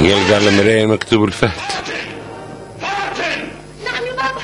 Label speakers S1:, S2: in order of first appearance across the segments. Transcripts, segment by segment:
S1: يلقى على مراية مكتوب الفهد
S2: نعم يا بابا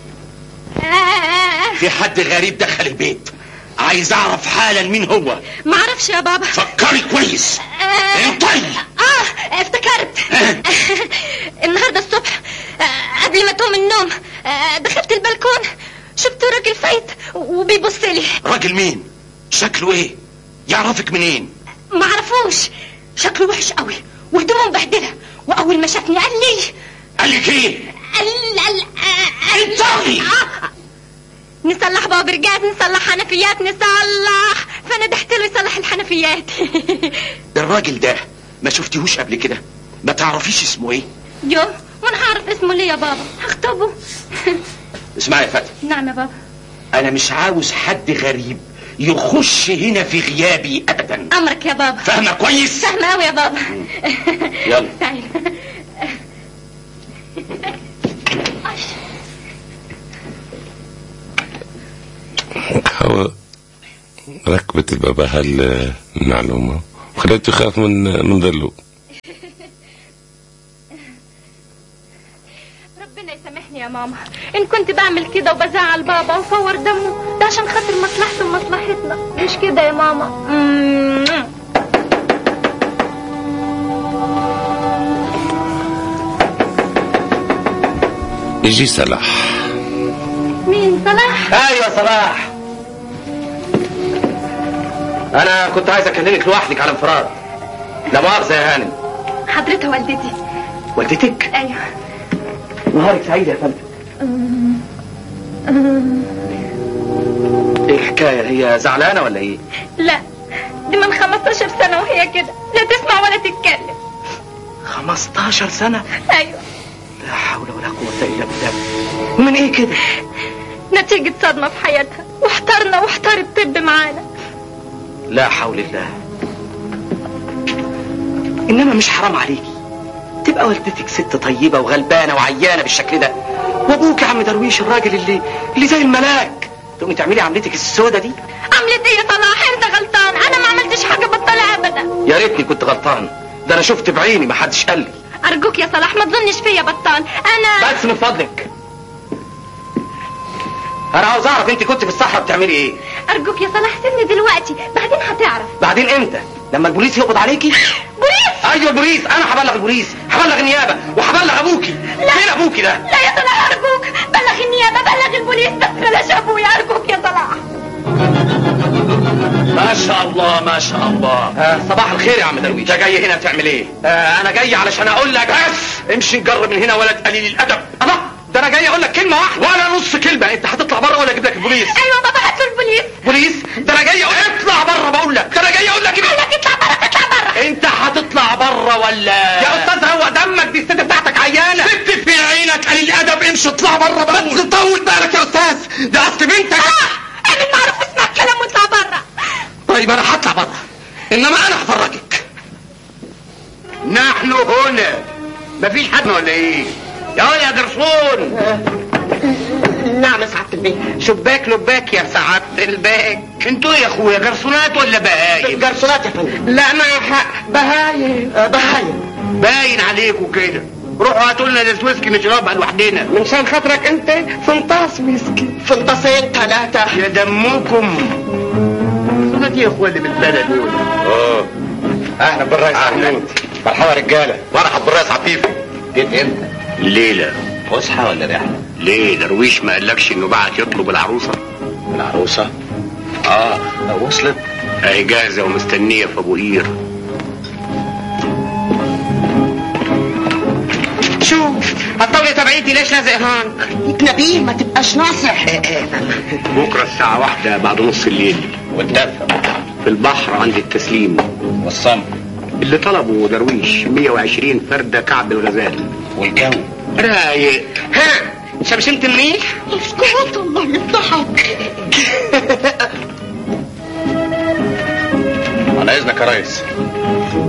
S2: آه،
S3: في حد غريب دخل البيت عايز اعرف حالا مين هو
S2: ما اعرفش يا بابا
S3: فكري كويس
S2: آه،
S3: انطي
S2: اه افتكرت النهارده الصبح آه، قبل ما تقوم من النوم آه، دخلت البلكون شفت راجل فايت وبيبص لي
S3: راجل مين شكله ايه يعرفك منين
S2: ما عرفوش شكله وحش قوي وهدومه مبهدله واول ما شافني قال لي
S3: قال لك ايه
S2: قال قال قال
S3: انطقي.
S2: آه. نصلح بابرجات نصلح حنفيات نصلح فانا دحت له يصلح الحنفيات
S3: الراجل ده ما شفتيهوش قبل كده ما تعرفيش اسمه ايه
S2: جو وانا هعرف اسمه ليه يا بابا هخطبه
S3: اسمعي يا فتحي
S2: نعم يا بابا
S3: انا مش عاوز حد غريب يخش هنا في غيابي ابدا
S2: امرك يا بابا
S3: فاهمه كويس
S2: فاهمة أوي يا بابا
S3: يلا.
S2: تعال
S1: هو ركبت البابا المعلومة وخليته يخاف من من ظله
S2: ربنا يسامحني يا ماما ان كنت بعمل كده وبزعل بابا وفور دمه ده عشان خاطر مصلحته ومصلحتنا مش كده يا ماما مم.
S1: يجي صلاح
S2: مين صلاح
S4: ايوه صلاح انا كنت عايز اكلمك لوحدك على انفراد لا مؤاخذه يا هانم
S2: حضرتها والدتي
S4: والدتك
S2: ايوه
S4: نهارك سعيد يا فندم ايه الحكايه هي زعلانه ولا ايه
S2: لا دي من 15 سنة وهي كده لا تسمع ولا تتكلم
S4: 15 سنه
S2: ايوه
S4: لا حول ولا قوه الا بالله ومن ايه كده
S2: نتيجة صدمة في حياتها واحترنا واحتار الطب معانا
S4: لا حول الله انما مش حرام عليكي تبقى والدتك ست طيبة وغلبانة وعيانة بالشكل ده وابوك يا عم درويش الراجل اللي اللي زي الملاك تقومي تعملي عملتك السودة دي
S2: عملت ايه يا صلاح انت غلطان انا ما عملتش حاجة بطلة ابدا
S4: يا ريتني كنت غلطان ده انا شفت بعيني ما حدش قال لي
S2: ارجوك يا صلاح ما تظنش فيا بطال انا
S4: بس من فضلك انا عاوز اعرف انت كنت في الصحراء بتعملي ايه
S2: ارجوك يا صلاح سيبني دلوقتي بعدين هتعرف
S4: بعدين امتى لما البوليس يقبض عليكي
S2: بوليس
S4: ايوه البوليس انا هبلغ البوليس هبلغ النيابه وهبلغ ابوكي فين ابوكي ده
S2: لا يا صلاح ارجوك بلغ النيابة بلغ البوليس بس بلاش ابويا ارجوك يا صلاح
S3: ما شاء الله ما شاء الله
S4: آه صباح الخير يا عم درويش
S3: انت جاي هنا تعمل ايه
S4: آه انا جاي علشان اقول لك
S3: بس امشي نجرب من هنا ولد قليل الادب
S4: الله ده انا جاي اقول لك كلمه واحده ولا نص كلمه انت هتطلع بره ولا اجيب لك البوليس
S2: ايوه بابا هاتوا البوليس
S4: بوليس ده انا جاي اقول اطلع بره بقول لك ده انا جاي اقول لك
S2: قال لك اطلع بره اطلع بره
S4: انت هتطلع بره ولا يا استاذ هو دمك دي الست بتاعتك عيانه
S3: ست في عينك قليل الادب امشي اطلع بره
S4: بس
S3: بقول
S4: طول بالك يا استاذ ده اصل بنتك
S2: اه انا ما اعرف اسمع الكلام واطلع بره
S4: طيب انا هطلع بره انما انا هفرجك
S3: نحن هنا مفيش حد ولا ايه يا ولد يا جرسون
S4: نعم يا سعاده البيت شباك لباك يا سعاده الباك
S3: انتوا يا اخويا جرسونات ولا بهايم
S4: جرسونات يا فندم لا ما حق بهايم بهايم
S3: باين عليكم كده روحوا هاتوا لنا ازاز ويسكي نشربها لوحدنا
S4: من شان خاطرك انت فنطاس ويسكي فنطاسين ثلاثة
S3: يا دمكم جرسونات يا اخويا اللي بالبلد دول
S4: اه اهلا بالرئيس
S3: أهلاً.
S4: مرحبا رجالة مرحبا بالرئيس عفيفي جيت امتى؟
S3: الليلة
S4: فسحة ولا رحلة؟
S3: ليه درويش ما قالكش انه بعت يطلب العروسة
S4: العروسة؟ اه وصلت
S3: اهي جاهزة ومستنية في ابو قير
S4: شوف هتطولي تبعيتي ليش لازق هون؟ نبيه ما تبقاش ناصح
S3: بكرة الساعة واحدة بعد نص الليل
S4: والدفع
S3: في البحر عند التسليم
S4: والصمت
S3: اللي طلبه درويش 120 فردة كعب الغزال
S4: والجو
S3: رايق
S4: ها شمشمت منيح؟ اسكت الله يفتحك على اذنك يا ريس